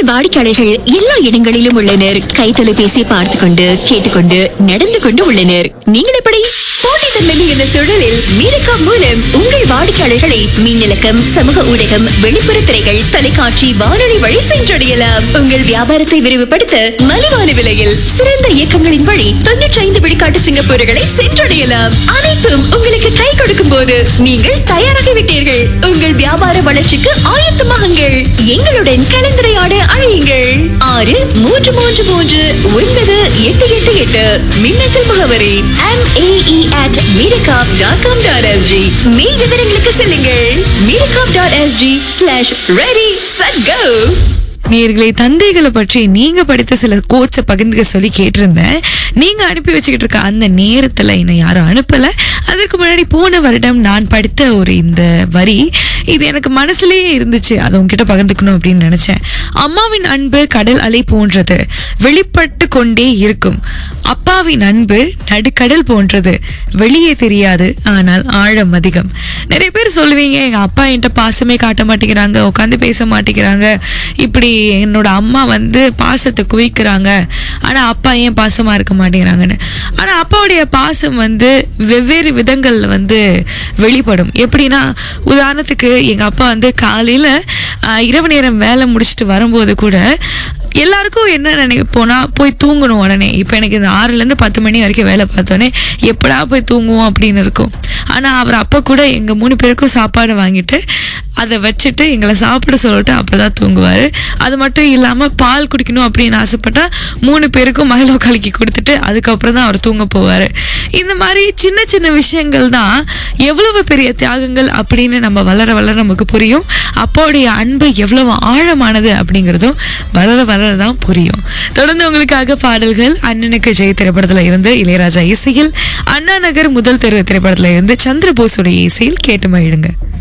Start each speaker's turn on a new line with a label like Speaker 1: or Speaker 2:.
Speaker 1: உங்கள் வாடிக்கையாளர்கள் எல்லா இடங்களிலும் உள்ளனர் கை தொலைபேசி பார்த்து கொண்டு கேட்டுக்கொண்டு நடந்து கொண்டு உள்ளனர் நீங்கள் எப்படி போட்டித்தன்மை மிகுந்த சூழலில் மீரக்கா மூலம் உங்கள் வாடிக்கையாளர்களை மின்னலக்கம் சமூக ஊடகம் வெளிப்புற திரைகள் தொலைக்காட்சி வானொலி வழி சென்றடையலாம் உங்கள் வியாபாரத்தை விரிவுபடுத்த மலிவான விலையில் சிறந்த இயக்கங்களின் வழி தொன்னூற்றி ஐந்து விழுக்காட்டு சிங்கப்பூர்களை சென்றடையலாம் அனைத்தும் உங்களுக்கு கை கொடுக்கும் போது நீங்கள் தயாராகிவிட்டீர்கள் உங்கள் வியாபார வளர்ச்சிக்கு ஆயத்தமாகுங்கள் எங்களுடன் கலந்துரையாட அழையுங்கள் ஆறு மூன்று மூன்று மூன்று ஒன்பது எட்டு எட்டு எட்டு மின்னஞ்சல் முகவரி MAE at miracom.com.sg மேல் விவரங்களுக்கு செல்லுங்கள் miracom.sg slash ready set go
Speaker 2: நேர்களை தந்தைகளை பற்றி நீங்க படித்த சில கோட்ஸை பகிர்ந்துக்க சொல்லி கேட்டிருந்தேன் நீங்க அனுப்பி வச்சுக்கிட்டு இருக்க அந்த நேரத்துல என்னை யாரும் அனுப்பல அதற்கு முன்னாடி போன வருடம் நான் படித்த ஒரு இந்த வரி இது எனக்கு மனசுலயே இருந்துச்சு அதை உங்ககிட்ட பகிர்ந்துக்கணும் அப்படின்னு நினைச்சேன் அம்மாவின் அன்பு கடல் அலை போன்றது வெளிப்பட்டு கொண்டே இருக்கும் அப்பாவின் அன்பு நடுக்கடல் போன்றது வெளியே தெரியாது ஆனால் ஆழம் அதிகம் நிறைய பேர் சொல்லுவீங்க எங்க அப்பா என்கிட்ட பாசமே காட்ட மாட்டேங்கிறாங்க உட்காந்து பேச மாட்டேங்கிறாங்க இப்படி என்னோட அம்மா வந்து பாசத்தை குவிக்கிறாங்க ஆனா அப்பா ஏன் பாசமா இருக்க மாட்டேங்கிறாங்கன்னு ஆனா அப்பாவுடைய பாசம் வந்து வெவ்வேறு விதங்கள்ல வந்து வெளிப்படும் எப்படின்னா உதாரணத்துக்கு எங்க அப்பா வந்து காலையில ஆஹ், இரவு நேரம் வேலை முடிச்சுட்டு வரும்போது கூட எல்லாருக்கும் என்ன நினைப்போனா போய் தூங்கணும் உடனே இப்போ எனக்கு இந்த ஆறுல இருந்து பத்து மணி வரைக்கும் வேலை பார்த்தோன்னே எப்படா போய் தூங்குவோம் அப்படின்னு இருக்கும் ஆனா அவர் அப்பா கூட எங்க மூணு பேருக்கும் சாப்பாடு வாங்கிட்டு அதை வச்சுட்டு எங்களை சாப்பிட சொல்லிட்டு அப்பதான் தூங்குவாரு அது மட்டும் இல்லாம பால் குடிக்கணும் அப்படின்னு ஆசைப்பட்டா மூணு பேருக்கும் மகளோ கலக்கி கொடுத்துட்டு அதுக்கப்புறம் தான் அவர் தூங்க போவாரு இந்த மாதிரி சின்ன சின்ன விஷயங்கள் தான் எவ்வளவு பெரிய தியாகங்கள் அப்படின்னு நம்ம வளர வளர நமக்கு புரியும் அப்பாவுடைய அன்பு எவ்வளவு ஆழமானது அப்படிங்கிறதும் வளர வளர தான் புரியும் தொடர்ந்து உங்களுக்காக பாடல்கள் அண்ணனுக்கு ஜெய் திரைப்படத்துல இருந்து இளையராஜா இசையில் அண்ணா நகர் முதல் தெரு திரைப்படத்துல இருந்து சந்திரபோஸுடைய இசையில் கேட்டு மகிழுங்க